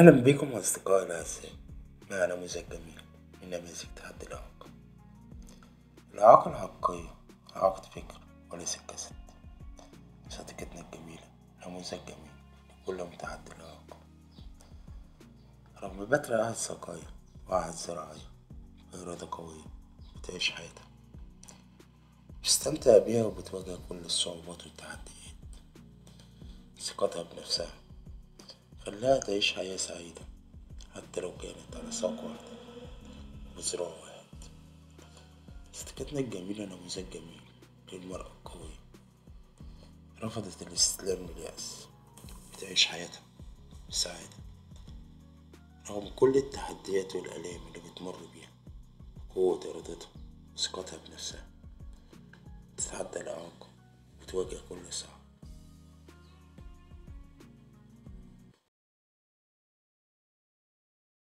أهلا بكم أصدقائي الأعزاء مع نموذج جميل من نماذج تحدي الإعاقة الإعاقة الحقيقية إعاقة فكر وليس الجسد صديقتنا الجميلة نموذج جميل لكل متحدي الإعاقة رغم بتر أهل سقاية وأهل زراعية بإرادة قوية بتعيش حياتها بتستمتع بيها وبتواجه كل الصعوبات والتحديات ثقتها بنفسها خليها تعيش حياة سعيدة حتى لو كانت على ساق واحدة وبزراع واحد صديقتنا الجميلة نموذج جميل للمرأة القوية رفضت الاستسلام لليأس بتعيش حياتها بسعادة رغم كل التحديات والآلام اللي بتمر بيها قوة إرادتها وثقتها بنفسها تتحدى الإعاقة وتواجه كل صعب